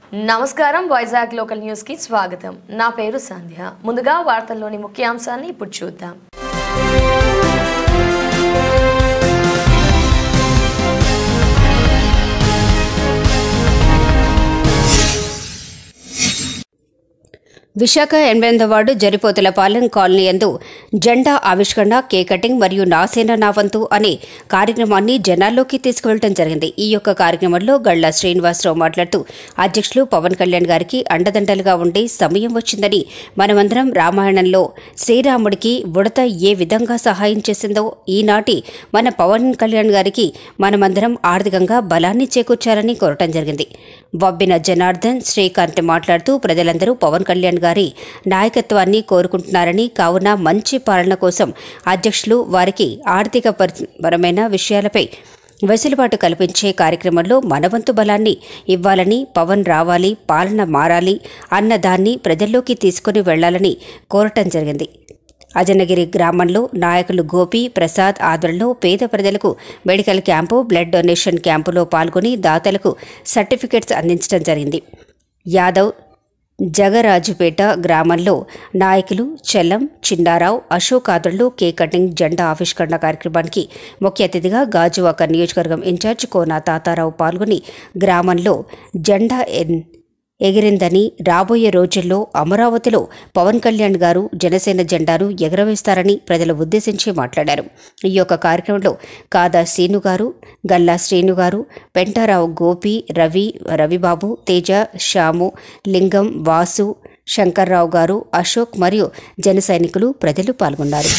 నమస్కారం Vizag local news కి స్వాగతం నా పేరు సంధ్య ముందుగా వార్తల్లోని ముఖ్యాంశాన్ని ఇప్పుడు చూద్దాం విశాఖ ఎనిమిదవ వార్డు జరిపోతులపాలెం కాలనీ యందు జెండా ఆవిష్కరణ కేక్ కటింగ్ మరియు నాసేన నా వంతు అనే కార్యక్రమాన్ని జనాల్లోకి తీసుకువెళ్లడం జరిగింది ఈ యొక్క కార్యక్రమంలో గళ్ల శ్రీనివాసరావు మాట్లాడుతూ అధ్యక్షులు పవన్ కళ్యాణ్ గారికి అండదండలుగా ఉండే సమయం వచ్చిందని మనమందరం రామాయణంలో శ్రీరాముడికి ఉడత ఏ విధంగా సహాయం చేసిందో ఈనాటి మన పవన్ కళ్యాణ్ గారికి మనమందరం ఆర్థికంగా బలాన్ని చేకూర్చాలని కోరటం జరిగింది బొబ్బిన జనార్దన్ శ్రీకాంత్ మాట్లాడుతూ ప్రజలందరూ పవన్ కళ్యాణ్ గారి నాయకత్వాన్ని కోరుకుంటున్నారని కావున మంచి పాలన కోసం అధ్యక్షులు వారికి ఆర్థిక పరి- పరమైన విషయాలపై వెసులుబాటు కల్పించే కార్యక్రమంలో మనవంతు బలాన్ని ఇవ్వాలని పవన్ రావాలి పాలన మారాలి అన్న దాన్ని ప్రజల్లోకి తీసుకుని వెళ్లాలని కోరటం జరిగింది అజనగిరి గ్రామంలో నాయకులు గోపి ప్రసాద్ ఆధ్వర్యంలో పేద ప్రజలకు మెడికల్ క్యాంపు బ్లడ్ డొనేషన్ క్యాంపులో పాల్గొని దాతలకు సర్టిఫికెట్స్ అందించడం జరిగింది యాదవ్ జగరాజుపేట గ్రామంలో నాయకులు చెల్లం చిన్నారావు అశోక్ ఆధ్వర్యంలో కేక్ కటింగ్ జెండా ఆవిష్కరణ కార్యక్రమానికి ముఖ్య అతిథిగా గాజువాక నియోజకవర్గం ఇన్ఛార్జ్ కోన తాతారావు పాల్గొని గ్రామంలో జెండా ఎన్- ఎగిరిందని రాబోయే రోజుల్లో అమరావతిలో పవన్ కళ్యాణ్ గారు జనసేన జెండాను ఎగరవేస్తారని ప్రజలు ఉద్దేశించి మాట్లాడారు ఈ యొక్క కార్యక్రమంలో కాదా శ్రీను గారు గల్లా శ్రీను గారు పెంటారావు గోపి రవి రవిబాబు తేజ శ్యాము లింగం వాసు శంకర్రావు గారు అశోక్ మరియు జన సైనికులు ప్రజలు పాల్గొన్నారు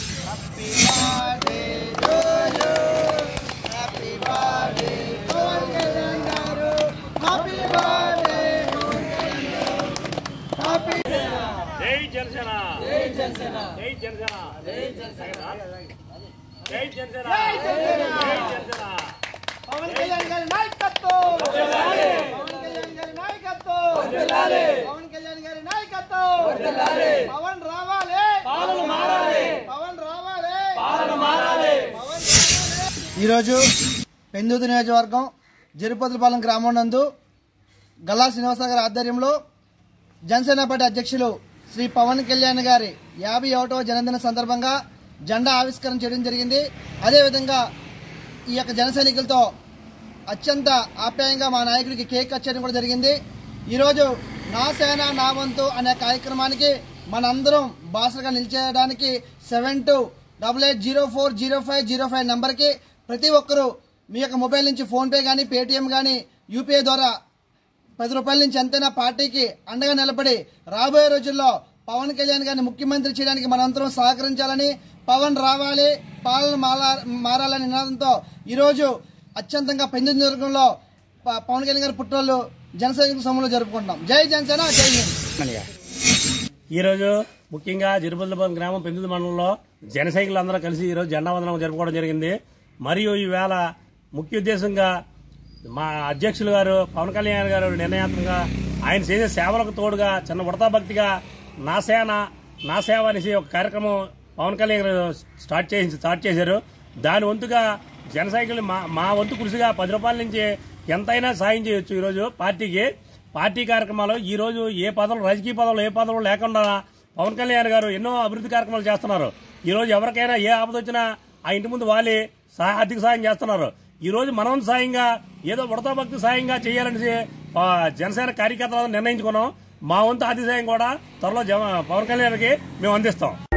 జై జనసేన జై జనసేన జై జనసేన జై జనసేన జై జనసేన జై జనసేన పవన్ కళ్యాణ్ గారి నాయకత్వం పవన్ కళ్యాణ్ గారి నాయకత్వం పవన్ కళ్యాణ్ గారి నాయకత్వం పవన్ రావాలి పాలన మారాలి పవన్ రావాలి పాలన మారాలి పవన్ ఈరోజు పెందుతు నియోజకవర్గం జరిపోతులపాలెం గ్రామం నందు గల్లా శ్రీనివాస గారి ఆధ్వర్యంలో జనసేన పార్టీ అధ్యక్షులు శ్రీ పవన్ కళ్యాణ్ గారి యాభై ఒకటవ జన్మదిన సందర్భంగా జెండా ఆవిష్కరణ చేయడం జరిగింది అదేవిధంగా ఈ యొక్క జన సైనికులతో అత్యంత ఆప్యాయంగా మా నాయకుడికి కేక్ కట్ చేయడం కూడా జరిగింది ఈరోజు నా సేన నా వంతు అనే కార్యక్రమానికి మనందరం బాసలుగా నిలిచేయడానికి seven two double eight zero four zero five zero five నెంబర్కి ప్రతి ఒక్కరూ మీ యొక్క మొబైల్ నుంచి ఫోన్పే కానీ పేటిఎం కానీ యూపీఐ ద్వారా పది రూపాయల నుంచి ఎంతైనా పార్టీకి అండగా నిలబడి రాబోయే రోజుల్లో పవన్ కళ్యాణ్ గారిని ముఖ్యమంత్రి చేయడానికి మనందరం సహకరించాలని పవన్ రావాలి పాలన మాలా- మారాలనే నినాదంతో ఈరోజు అత్యంతంగా పెంచు నియోజకవర్గంలో ప- పవన్ కళ్యాణ్ గారి పుట్టినరోజు జనసైనిక సమయంలో జరుపుకుంటాం జై జనసేన జై హింద్ ఈరోజు ముఖ్యంగా జిరుపతిపాలెం గ్రామం పెందుదు మండలంలో జన సైకిల్ కలిసి ఈరోజు జెండా వందనం జరుపుకోవడం జరిగింది మరియు ఈవేళ ముఖ్య ఉద్దేశంగా మా అధ్యక్షులు గారు పవన్ కళ్యాణ్ గారు నిర్ణయాత్మకంగా ఆయన చేసే సేవలకు తోడుగా చిన్న ఉడతా భక్తిగా నా సేన నా సేవ అనేసి ఒక కార్యక్రమం పవన్ కళ్యాణ్ గారు స్టార్ట్ చేసి స్టార్ట్ చేశారు దాని వంతుగా జన సైకిల్ మా మా వంతు కృషిగా పది రూపాయల నుంచి ఎంతైనా సాయం చేయొచ్చు ఈరోజు పార్టీకి పార్టీ కార్యక్రమాలు ఈ రోజు ఏ పదవులు రాజకీయ పదవులు ఏ పదవులు లేకుండా పవన్ కళ్యాణ్ గారు ఎన్నో అభివృద్ధి కార్యక్రమాలు చేస్తున్నారు ఈ రోజు ఎవరికైనా ఏ ఆపద వచ్చినా ఆ ఇంటి ముందు వాలి సహా ఆర్థిక సాయం చేస్తున్నారు ఈ రోజు మనం సాయంగా ఏదో ఉడతా భక్తి సాయంగా చేయాలని ఆ, జనసేన కార్యకర్తలు నిర్ణయించుకున్నాం మా వంతు ఆర్థిక సాయం కూడా త్వరలో జమ- పవన్ కళ్యాణ్కి మేము అందిస్తాం